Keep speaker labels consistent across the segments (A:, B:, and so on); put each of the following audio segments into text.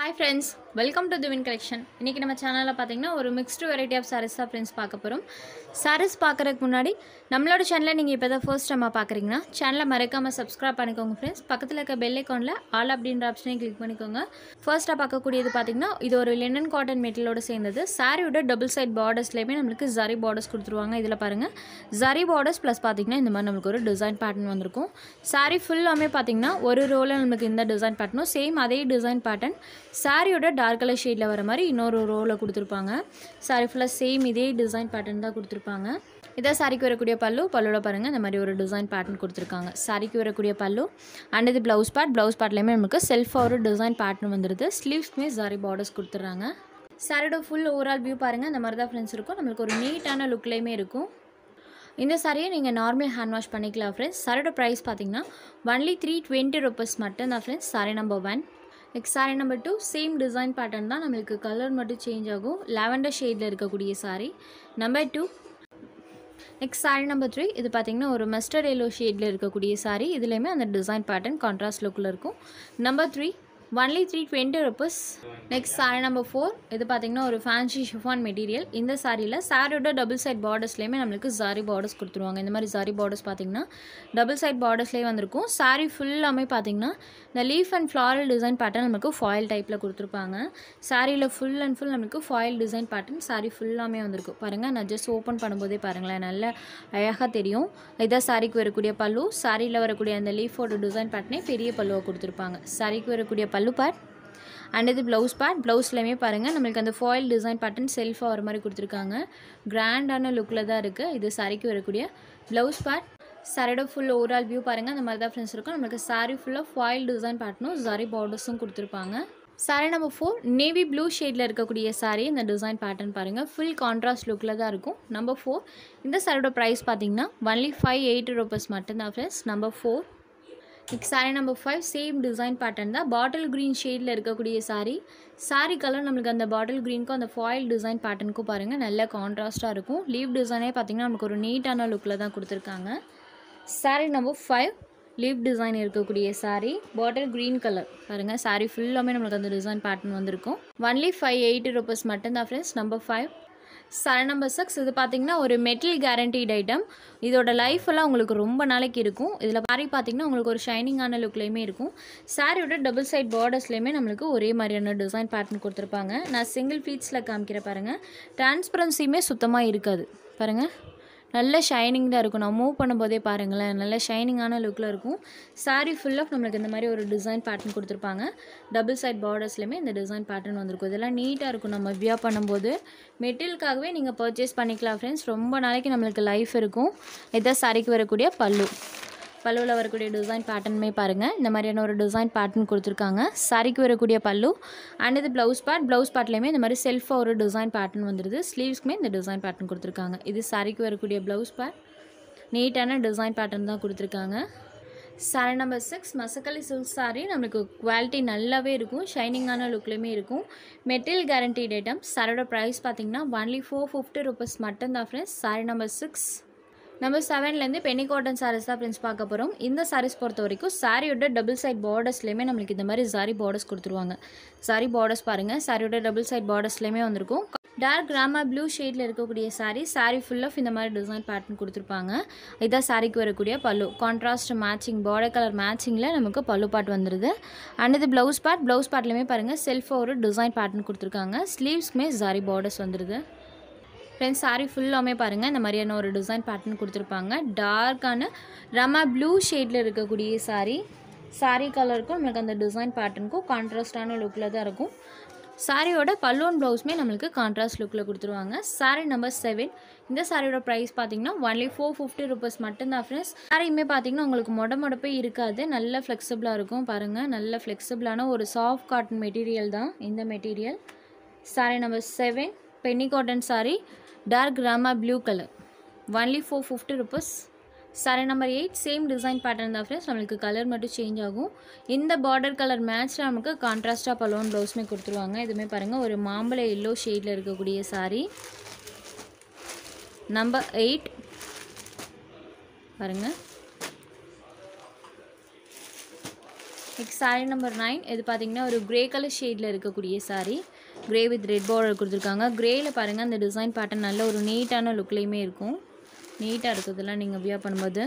A: hi friends welcome to Divin collection இன்றைக்கி நம்ம சேனலில் பார்த்தீங்கன்னா ஒரு மிக்ஸ்டு வெரைட்டி ஆஃப் சாரீஸ் தான் ஃப்ரெண்ட்ஸ் பார்க்க போகிறோம் சாரீஸ் பார்க்குறதுக்கு முன்னாடி நம்மளோட சேனலை நீங்கள் இப்போ தான் ஃபர்ஸ்ட் டைமாக பார்க்குறீங்கன்னா சேனலை மறக்காமல் சப்ஸ்கிரைப் பண்ணிக்கோங்க ஃப்ரெண்ட்ஸ் பக்கத்தில் இருக்க பெல் ஐக்கானில் ஆல் அப்படின்ற ஆப்ஷனையும் கிளிக் பண்ணிக்கோங்க ஃபர்ஸ்ட்டாக பார்க்கக்கூடியது பார்த்தீங்கன்னா இது ஒரு லினன் காட்டன் மெட்டீரியலோட சேர்ந்தது சாரியோட டபுள் சைட் பார்டர்ஸ்லேயுமே நம்மளுக்கு ஜரி பார்டர்ஸ் கொடுத்துருவாங்க இதில் பாருங்கள் ஜரி பார்டர்ஸ் ப்ளஸ் பார்த்தீங்கன்னா இந்த மாதிரி நம்மளுக்கு ஒரு டிசைன் பேட்டர்ன் வந்திருக்கும் சாரீ ஃபுல்லாமே பார்த்தீங்கன்னா ஒரு ரோவில் நம்மளுக்கு இந்த டிசைன் பேட்டர்னும் சேம் அதே டிசைன் பேட்டர்ன் சாரியோட டார்க் கலர் ஷேடில் வர மாதிரி இன்னொரு ரோவில் கொடுத்துருப்பாங்க சாரி ஃபுல்லாக சேம் இதே டிசைன் பேட்டர்ன் தான் கொடுத்துருப்பாங்க இதான் சாரிக்கு வரக்கூடிய பல்லு பல்லோட பாருங்கள் இந்த மாதிரி ஒரு டிசைன் பேட்டர்ன் கொடுத்துருக்காங்க சாரிக்கு வரக்கூடிய பல்லு அண்ட் இது ப்ளவுஸ் பார்ட் ப்ளவுஸ் பார்ட்லேயுமே நமக்கு செல்ஃபாக ஒரு டிசைன் பேட்டர்ன் வந்துடுது ஸ்லீவ்ஸ்மே சாரி பார்டர்ஸ் கொடுத்துட்றாங்க சாரியோட ஃபுல் ஓவரால் வியூ பாருங்கள் இந்த மாதிரி தான் ஃப்ரெண்ட்ஸ் இருக்கும் நம்மளுக்கு ஒரு நீட்டான லுக்லேயுமே இருக்கும் இந்த சாரியை நீங்கள் நார்மல் ஹேண்ட் வாஷ் பண்ணிக்கலாம் ஃப்ரெண்ட்ஸ் சாரியோட ப்ரைஸ் பார்த்தீங்கன்னா ஒன்லி த்ரீ டுவெண்ட்டி ருபீஸ் மட்டும் தான் friends sari number one next sari number two same design pattern தான் நம்மளுக்கு கலர் மட்டும் சேஞ்ச் ஆகும் லாவெண்டர் ஷேடில் இருக்கக்கூடிய sari number two next sari number three இது பார்த்தீங்கன்னா ஒரு மஸ்டர்ட் எல்லோ ஷேடில் இருக்கக்கூடிய சாரி இதுலேயுமே அந்த டிசைன் பேட்டர்ன் கான்ட்ராஸ்ட் லுக்கில் இருக்கும் number three only three twenty rupees next sari number four இது பார்த்தீங்கன்னா ஒரு ஃபேன்சி ஷிஃபான் மெட்டீரியல் இந்த சாரியில் சாரியோட டபுள் சைட் பார்டர்ஸ்லேயுமே நம்மளுக்கு சாரி பார்டர்ஸ் கொடுத்துருவாங்க இந்த மாதிரி சாரி பார்டர்ஸ் பார்த்தீங்கன்னா டபுள் சைட் பார்டர்ஸ்லேயே வந்திருக்கும் சாரி ஃபுல்லாமே பார்த்தீங்கன்னா இந்த leaf and floral design pattern நமக்கு ஃபாயில் டைப்பில் கொடுத்துருப்பாங்க சாரியில் ஃபுல் அண்ட் ஃபுல் நமக்கு ஃபாயில் டிசைன் பேட்டர்ன் சாரி ஃபுல்லாமே வந்திருக்கும் பாருங்கள் நான் ஜஸ்ட் ஓப்பன் பண்ணும்போதே பாருங்களேன் நல்ல அழகாக தெரியும் இதான் சாரிக்கு வரக்கூடிய பல்லு சாரியில் வரக்கூடிய அந்த லீஃபோட டிசைன் பேட்டர்னே பெரிய பல்லுவை கொடுத்துருப்பாங்க சாரிக்கு வரக்கூடிய பல்லு பார்ட் அண்ட் இது ப்ளவுஸ் பேட் ப்ளவுஸ்லையுமே பாருங்கள் நம்மளுக்கு அந்த ஃபாயில் டிசைன் பேட்டர்ன் செல்ஃபாக வர மாதிரி கொடுத்துருக்காங்க கிராண்டான லுக்கில் தான் இருக்குது இது சாரிக்கு வரக்கூடிய ப்ளவுஸ் பேட் சாரியோட ஃபுல் ஓவரால் வியூ பாருங்கள் அந்த மாதிரி தான் ஃப்ரெண்ட்ஸ் இருக்கும் நம்மளுக்கு சாரி ஃபுல்லாக ஃபாயில் டிசைன் பேட்டர்னும் சாரி பார்டர்ஸும் கொடுத்துருப்பாங்க sari number four navy blue ஷேடில் இருக்கக்கூடிய சாரி இந்த டிசைன் பேட்டர்ன் பாருங்கள் ஃபுல் கான்ட்ராஸ்ட் லுக்கில் தான் இருக்கும் நம்பர் ஃபோர் இந்த சாரியோட ப்ரைஸ் பார்த்தீங்கன்னா ஒன்லி ஃபைவ் எயிட்டி ருபீஸ் மட்டும்தான் friends number four next sari number five same design pattern தான் பாட்டில் க்ரீன் ஷேடில் இருக்கக்கூடிய சாரீ சாரீ கலர் நம்மளுக்கு அந்த பாட்டில் க்ரீனுக்கும் அந்த ஃபாயில் டிசைன் பேட்டர்னுக்கும் பாருங்கள் நல்ல கான்ட்ராஸ்ட்டாக இருக்கும் லீவ் டிசைனே பார்த்திங்கன்னா நமக்கு ஒரு நீட்டான லுக்கில் தான் கொடுத்துருக்காங்க sari number five leaf design இருக்கக்கூடிய சாரீ பாட்டில் க்ரீன் கலர் பாருங்கள் சாரீ ஃபுல்லாமே நம்மளுக்கு அந்த டிசைன் பேட்டர்ன் வந்திருக்கும் ஒன்லி ஃபைவ் எயிட்டி ருபீஸ் மட்டும்தான் friends number five sari number six இது பார்த்தீங்கன்னா ஒரு மெட்டல் கேரண்டீட் ஐட்டம் இதோட லைஃப் எல்லாம் உங்களுக்கு ரொம்ப நாளைக்கு இருக்கும் இதில் பாரி பார்த்தீங்கன்னா உங்களுக்கு ஒரு ஷைனிங்கான லுக்லேயுமே இருக்கும் சாரியோட டபுள் சைட் பார்டர்ஸ்லேயுமே நம்மளுக்கு ஒரே மாதிரியான டிசைன் பேட்டர்ன் கொடுத்துருப்பாங்க நான் சிங்கிள் ஃபீட்ஸில் காமிக்கிற பாருங்கள் டிரான்ஸ்பரன்சியுமே சுத்தமாக இருக்காது பாருங்கள் நல்ல ஷைனிங் தான் இருக்கும் நான் மூவ் பண்ணும்போதே பாருங்களேன் நல்ல ஷைனிங்கான லுக்கில் இருக்கும் சாரீ ஃபுல் ஆஃப் நம்மளுக்கு இந்த மாதிரி ஒரு டிசைன் பேட்டர்ன் கொடுத்துருப்பாங்க டபுள் சைட் பார்டர்ஸ்லையுமே இந்த டிசைன் பேட்டர்ன் வந்திருக்கும் இதெல்லாம் நீட்டாக இருக்கும் நம்ம வியா பண்ணும்போது மெட்டீரியலுக்காகவே நீங்கள் பர்ச்சேஸ் பண்ணிக்கலாம் ஃப்ரெண்ட்ஸ் ரொம்ப நாளைக்கு நம்மளுக்கு லைஃப் இருக்கும் இதான் சாரிக்கு வரக்கூடிய பல்லு பல்லுவில் வரக்கூடிய டிசைன் பேட்டர்னுமே பாருங்கள் இந்த மாதிரியான ஒரு டிசைன் பேட்டர்ன் கொடுத்துருக்காங்க சாரிக்கு வரக்கூடிய பல்லு அண்ட் இது ப்ளவுஸ் பேட் ப்ளவுஸ் பேட்லேயுமே இந்த மாதிரி செல்ஃபாக ஒரு டிசைன் பேட்டர்ன் வந்துடுது ஸ்லீவ்ஸ்க்குமே இந்த டிசைன் பேட்டர்ன் கொடுத்துருக்காங்க இது சாரிக்கு வரக்கூடிய ப்ளவுஸ் பேட் நீட்டான டிசைன் பேட்டர்ன் தான் கொடுத்துருக்காங்க sari number six Masakali silk sari நம்மளுக்கு குவாலிட்டி நல்லாவே இருக்கும் ஷைனிங்கான லுக்லேயுமே இருக்கும் மெட்டீரியல் கேரண்டீட் ஐட்டம் சாரோட ப்ரைஸ் பார்த்தீங்கன்னா ஒன்லி ஃபோர் ஃபிஃப்டி ருபீஸ் மட்டும்தான் friends sari number six number செவன்லேருந்து பெனி காட்டன் சாரீஸ் தான் ஃப்ரெண்ட்ஸ் பார்க்க போகிறோம் இந்த சாரீஸ் பொறுத்த வரைக்கும் சாரியோட டபுள் சைட் பார்டர்ஸ்லேயுமே நம்மளுக்கு இந்த மாதிரி சாரி பார்டர்ஸ் கொடுத்துருவாங்க சாரி பார்டர்ஸ் பாருங்கள் சாரியோட டபுள் சைட் பார்டர்ஸ்லேயுமே வந்திருக்கும் டார்க் கிராமா ப்ளூ ஷேடில் இருக்கக்கூடிய சாரீ சாரீ ஃபுல் ஆஃப் இந்த மாதிரி டிசைன் பேட்டர்ன் கொடுத்துருப்பாங்க இதான் சாரிக்கு வரக்கூடிய pallu contrast matching border colour மேட்சிங்கில் நமக்கு பல்லு பாட் வந்துடுது அண்ட் இது ப்ளவுஸ் பார்ட் ப்ளவுஸ் பார்ட்லேயுமே பாருங்கள் செல்ஃபாக ஒரு டிசைன் பேட்டர்ன் கொடுத்துருக்காங்க ஸ்லீவ்ஸ்மே சாரி பார்டர்ஸ் வந்துடுது ஃப்ரெண்ட்ஸ் சாரீ ஃபுல்லாமே பாருங்கள் இந்த மாதிரியான ஒரு டிசைன் பேட்டர்ன் கொடுத்துருப்பாங்க டார்க்கான ரமா ப்ளூ ஷேடில் இருக்கக்கூடிய சாரீ சாரீ கலருக்கும் நம்மளுக்கு அந்த டிசைன் பேட்டர்னுக்கும் கான்ட்ராஸ்டான லுக்கில் தான் இருக்கும் சாரியோட பல்லூன் ப்ளவுஸுமே நம்மளுக்கு கான்ட்ராஸ்ட் லுக்கில் கொடுத்துருவாங்க சாரீ நம்பர் செவன் இந்த சாரியோட ப்ரைஸ் பார்த்தீங்கன்னா ஒன்லி ஃபோர் ஃபிஃப்டி ருபீஸ் மட்டும்தான் ஃப்ரெண்ட்ஸ் சாரியுமே பார்த்தீங்கன்னா உங்களுக்கு மொட மொடப்பே இருக்காது நல்ல ஃப்ளெக்சிபிளாக இருக்கும் பாருங்கள் நல்ல ஃப்ளெக்சிபிளான ஒரு சாஃப்ட் காட்டன் மெட்டீரியல் தான் இந்த மெட்டீரியல் சாரீ நம்பர் செவன் பென்னி cotton sari dark Rama blue colour only four fifty rupees sari number eight same design pattern தான் ஃப்ரெண்ட்ஸ் நம்மளுக்கு கலர் மட்டும் சேஞ்ச் ஆகும் இந்த பார்டர் கலர் மேட்ச்சில் நமக்கு கான்ட்ராஸ்ட்டாக பலோன் ப்ளவுஸுமே கொடுத்துருவாங்க இதுவுமே பாருங்கள் ஒரு மாம்பழ எல்லோ ஷேடில் இருக்கக்கூடிய சாரீ நம்பர் எயிட் பாருங்கள் நெக்ஸ்ட் சாரீ நம்பர் நைன் இது பார்த்தீங்கன்னா ஒரு கிரே கலர் ஷேடில் இருக்கக்கூடிய sari grey with red border கொடுத்துருக்காங்க கிரேயில் பாருங்கள் அந்த டிசைன் பேட்டர்ன் நல்ல ஒரு நீட்டான லுக்லேயுமே இருக்கும் நீட்டாக இருக்குதுலாம் நீங்கள் வியர் பண்ணும்போது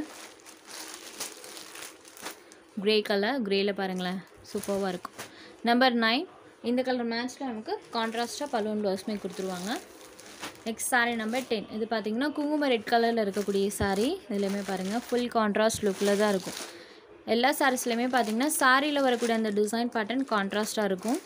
A: கிரே கலர் கிரேயில் பாருங்களேன் சூப்பராக இருக்கும் நம்பர் நைன் இந்த கலர் மேட்ச்சில் நமக்கு கான்ட்ராஸ்ட்டாக பலூன் ப்ளவுஸுமே கொடுத்துருவாங்க நெக்ஸ்ட் சாரீ நம்பர் டென் இது பார்த்தீங்கன்னா குங்கும ரெட் கலரில் இருக்கக்கூடிய சாரீ இதுலேயுமே பாருங்கள் ஃபுல் கான்ட்ராஸ்ட் லுக்கில் தான் இருக்கும் எல்லா சாரீஸ்லையுமே பார்த்தீங்கன்னா சாரியில் வரக்கூடிய அந்த டிசைன் பேட்டர்ன் கான்ட்ராஸ்ட்டாக இருக்கும்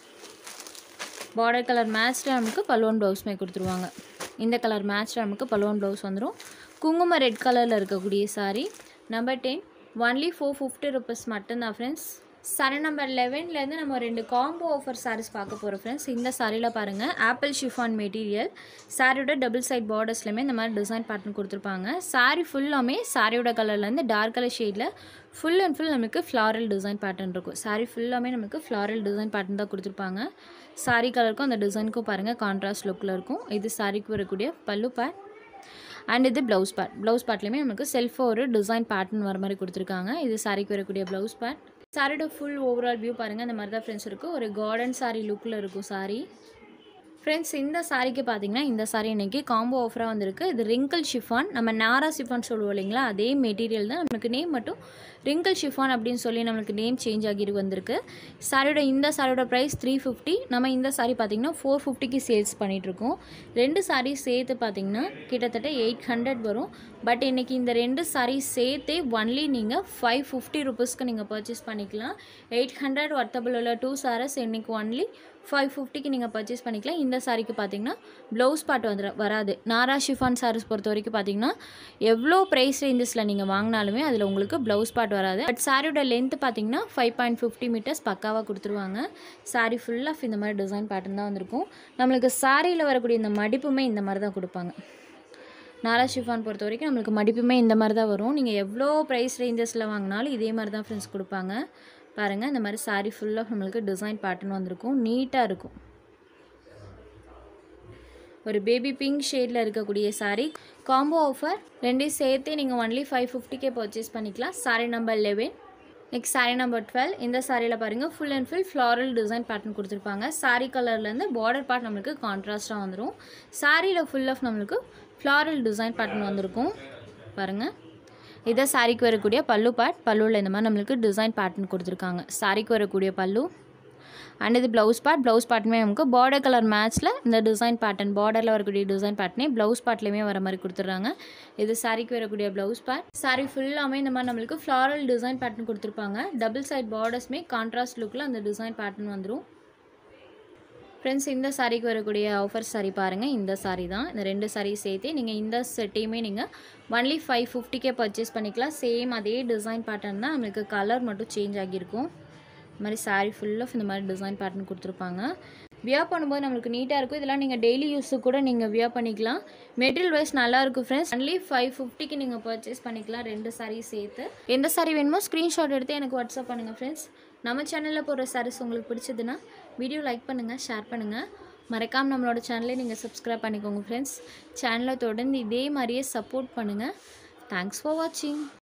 A: பார்டர் கலர் மேட்ச்சில் நமக்கு பலூன் ப்ளவுஸுமே கொடுத்துருவாங்க இந்த கலர் மேட்ச்சில் நமக்கு பலூன் ப்ளவுஸ் வந்துடும் குங்கும ரெட் கலரில் இருக்கக்கூடிய sari number ten only four fifty rupees மட்டும்தான் ஃப்ரெண்ட்ஸ் சாரி நம்பர் லெவன்லேருந்து நம்ம ரெண்டு காம்போ ஆஃபர் சாரீஸ் பார்க்க போகிறோம் ஃப்ரெண்ட்ஸ் இந்த சாரியில் பாருங்கள் ஆப்பிள் ஷிஃபான் மெட்டீரியல் சாரியோட டபுள் சைட் பார்டர்ஸ்லையுமே இந்த மாதிரி டிசைன் பேட்டர்ன் கொடுத்துருப்பாங்க சாரி ஃபுல்லாமே சாரியோட கலர்லேருந்து டார்க் கலர் ஷேடில் ஃபுல் அண்ட் ஃபுல் நமக்கு ஃப்ளாரல் டிசைன் பேட்டர்ன் இருக்கும் சாரி ஃபுல்லாமே நமக்கு ஃப்ளாரல் டிசைன் பேட்டர்ன் தான் கொடுத்துருப்பாங்க சாரி கலருக்கும் அந்த டிசைனுக்கும் பாருங்கள் கான்ட்ராஸ்ட் லுக்கில் இருக்கும் இது சாரிக்கு வரக்கூடிய பல்லு பேட் அண்ட் இது ப்ளவுஸ் பேட் ப்ளவுஸ் பேட்லேயுமே நமக்கு செல்ஃபாக ஒரு டிசைன் பேட்டர்ன் வர மாதிரி கொடுத்துருக்காங்க இது சாரிக்கு வரக்கூடிய ப்ளவுஸ் பேட் சாரியோட ஃபுல் ஓவரால் வியூ பாருங்கள் இந்த மாதிரி தான் ஃப்ரெண்ட்ஸ் இருக்கும் ஒரு கார்டன் சாரி லுக்கில் இருக்கும் சாரி ஃப்ரெண்ட்ஸ் இந்த சாரிக்கு பார்த்தீங்கன்னா இந்த சாரி இன்றைக்கி காம்போ ஆஃபராக வந்திருக்கு இது ரிங்கிள் ஷிஃபான் நம்ம நாரா ஷிஃபான் சொல்லுவோம் இல்லைங்களா அதே மெட்டீரியல் தான் நமக்கு நேம் மட்டும் ரிங்கிள் ஷிஃபான் அப்படின்னு சொல்லி நம்மளுக்கு நேம் சேஞ்ச் ஆகி வந்திருக்கு சாரியோட இந்த சாரியோட ப்ரைஸ் த்ரீ ஃபிஃப்டி நம்ம இந்த சாரி பார்த்திங்கன்னா ஃபோர் ஃபிஃப்டிக்கு சேல்ஸ் பண்ணிகிட்ருக்கோம் ரெண்டு சாரீ சேர்த்து பார்த்திங்கன்னா கிட்டத்தட்ட எயிட் ஹண்ட்ரட் வரும் பட் இன்றைக்கி இந்த ரெண்டு சாரீ சேர்த்தே ஒன்லி நீங்கள் ஃபைவ் ஃபிஃப்டி ருபீஸ்க்கு நீங்கள் பர்ச்சேஸ் பண்ணிக்கலாம் எயிட் ஹண்ட்ரட் ஒர்த்தபிள் உள்ள டூ சாரீஸ் இன்றைக்கி ஒன்லி ஃபைவ் ஃபிஃப்டிக்கு நீங்கள் பர்ச்சேஸ் பண்ணிக்கலாம் இந்த சாரிக்கு பார்த்தீங்கன்னா ப்ளவுஸ் பாட் வந்து வராது நாரா ஷிஃபான் சாரீஸ் பொறுத்த வரைக்கும் பார்த்தீங்கன்னா எவ்வளோ ப்ரைஸ் ரேஞ்சஸில் நீங்கள் வாங்கினாலுமே அதில் உங்களுக்கு ப்ளவுஸ் பாட் வராது பட் சாரியோட லென்த் பார்த்தீங்கன்னா ஃபைவ் பாயிண்ட் ஃபிஃப்டி மீட்டர்ஸ் பக்காவாக கொடுத்துருவாங்க சாரி ஃபுல்லாக இந்த மாதிரி டிசைன் பேட்டர்ன் தான் வந்திருக்கும் நம்மளுக்கு சாரியில் வரக்கூடிய இந்த மடிப்புமே இந்த மாதிரி தான் கொடுப்பாங்க நாரா ஷிஃபான் பொறுத்த வரைக்கும் நம்மளுக்கு மடிப்புமே இந்த மாதிரி தான் வரும் நீங்கள் எவ்வளோ ப்ரைஸ் ரேஞ்சஸில் வாங்கினாலும் இதே மாதிரி தான் ஃப்ரெண்ட்ஸ் கொடுப்பாங்க பாருங்கள் இந்த மாதிரி சாரீ ஃபுல்லாக நம்மளுக்கு டிசைன் பேட்டர்ன் வந்திருக்கும் நீட்டாக இருக்கும் ஒரு பேபி பிங்க் ஷேடில் இருக்கக்கூடிய சாரீ காம்போ ஆஃபர் ரெண்டையும் சேர்த்தே நீங்கள் ஒன்லி ஃபைவ் ஃபிஃப்டிக்கே பர்ச்சேஸ் பண்ணிக்கலாம் sari number eleven next sari number twelve இந்த சாரியில் பாருங்கள் full and full floral design pattern கொடுத்துருப்பாங்க சாரீ கலர்லேருந்து பார்டர் பார்ட் நம்மளுக்கு கான்ட்ராஸ்ட்டாக வந்துடும் சாரியில் ஃபுல் ஆஃப் நம்மளுக்கு ஃப்ளாரல் டிசைன் பேட்டர்ன் வந்திருக்கும் பாருங்கள் இதை சாரிக்கு வரக்கூடிய பல்லு பார்ட் பல்லுவில் இந்த மாதிரி நம்மளுக்கு டிசைன் பேட்டர்ன் கொடுத்துருக்காங்க சாரிக்கு வரக்கூடிய பல்லு அண்ட் இது ப்ளவுஸ் பார்ட் ப்ளவுஸ் பார்ட்டுமே நமக்கு பார்டர் கலர் மேட்ச்சில் இந்த டிசைன் பேட்டர்ன் பார்டரில் வரக்கூடிய டிசைன் பேட்டர்னே ப்ளவுஸ் பார்ட்லேயுமே வர மாதிரி கொடுத்துட்றாங்க இது சாரிக்கு வரக்கூடிய ப்ளவுஸ் பார்ட் சாரி ஃபுல்லாமே இந்த மாதிரி நம்மளுக்கு ஃப்ளாரல் டிசைன் பேட்டர்ன் கொடுத்துருப்பாங்க டபுள் சைட் பார்டர்ஸ்மே கான்ட்ராஸ்ட் லுக்கில் அந்த டிசைன் பேட்டர்ன் வந்துடும் ஃப்ரெண்ட்ஸ் இந்த சாரிக்கு வரக்கூடிய ஆஃபர் சாரி பாருங்கள் இந்த சாரி தான் இந்த ரெண்டு சாரி சேர்த்து நீங்கள் இந்த செட்டையுமே நீங்கள் ஒன்லி ஃபைவ் ஃபிஃப்டிக்கே பர்ச்சேஸ் பண்ணிக்கலாம் சேம் அதே டிசைன் பேட்டர்ன் தான் நம்மளுக்கு கலர் மட்டும் சேஞ்ச் ஆகியிருக்கும் இந்த மாதிரி சாரி ஃபுல்லாக இந்த மாதிரி டிசைன் பேட்டர்ன் கொடுத்துருப்பாங்க வியர் பண்ணும்போது நம்மளுக்கு நீட்டாக இருக்கும் இதெல்லாம் நீங்கள் டெய்லி யூஸுக்கு கூட நீங்கள் வியர் பண்ணிக்கலாம் மெட்டீரியல் வைஸ் நல்லாயிருக்கும் ஃப்ரெண்ட்ஸ் ஒன்லி ஃபைவ் ஃபிஃப்டிக்கு நீங்கள் பர்ச்சேஸ் பண்ணிக்கலாம் ரெண்டு சாரி சேர்த்து எந்த சாரி வேணுமோ ஸ்க்ரீன்ஷாட் எடுத்து எனக்கு வாட்ஸ்அப் பண்ணுங்கள் ஃப்ரெண்ட்ஸ் நம்ம சேனலில் போடுற சாரீஸ் உங்களுக்கு பிடிச்சதுன்னா வீடியோ லைக் பண்ணுங்கள் ஷேர் பண்ணுங்கள் மறக்காமல் நம்மளோட சேனலை நீங்கள் சப்ஸ்கிரைப் பண்ணிக்கோங்க ஃப்ரெண்ட்ஸ் சேனலை தொடர்ந்து இதே மாதிரியே சப்போர்ட் பண்ணுங்கள் தேங்க்ஸ் ஃபார் வாட்சிங்